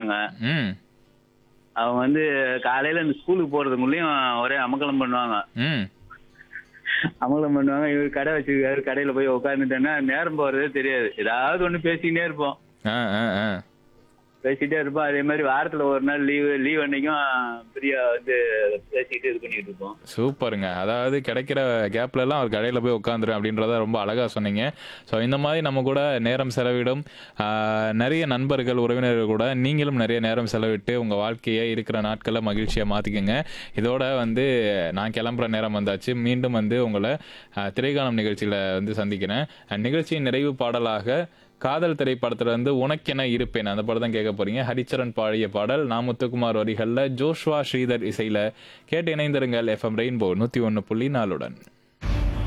இருக்காங்க ம் அவங்க வந்து காலையில இந்த ஸ்கூலுக்கு போறதுக்குள்ளேயும் ஒரே அமக்கலம் பண்ணுவாங்க ம் அமக்கலம் பண்ணுவாங்க இவர் கடை வச்சிருக்காரு கடையில போய் உட்காந்துட்டேன்னா நேரம் போறதே தெரியாது ஏதாவது ஒண்ணு பேசிக்கிட்டே இருப்போம் ஆ ஆ ஆ பேசிட்டே இருப்போம் அதே மாதிரி வாரத்துல ஒரு நாள் லீவு லீவ் அன்னைக்கும் ஃப்ரீயா வந்து பேசிட்டு இது பண்ணிட்டு இருப்போம் சூப்பருங்க அதாவது கிடைக்கிற கேப்ல எல்லாம் அவர் கடையில் போய் உட்காந்துரும் அப்படின்றத ரொம்ப அழகா சொன்னீங்க ஸோ இந்த மாதிரி நம்ம கூட நேரம் செலவிடும் ஆஹ், நிறைய நண்பர்கள் உறவினர்கள் கூட நீங்களும் நிறைய நேரம் செலவிட்டு உங்க வாழ்க்கையை இருக்கிற நாட்களை மகிழ்ச்சியா மாத்திக்கோங்க இதோட வந்து நான் கிளம்புற நேரம் வந்தாச்சு மீண்டும் வந்து உங்களை ஆஹ், திரைக்காலம் நிகழ்ச்சியில வந்து சந்திக்கிறேன் அஹ், நிகழ்ச்சியின் நிறைவு பாடலாக காதல் திரைப்படத்துல இருந்து உனக்கென இருப்பேன் அந்த படம் தான் கேட்க போறீங்க ஹரிச்சரன் பாடிய பாடல் நான் முத்துக்குமார் வரிகள்ல ஜோஷ்வா ஸ்ரீதர் இசையில கேட்டு இணைந்திருங்கள் எஃப்எம் ரெயின்போ நூத்தி ஒன்னு புள்ளி நாலுடன்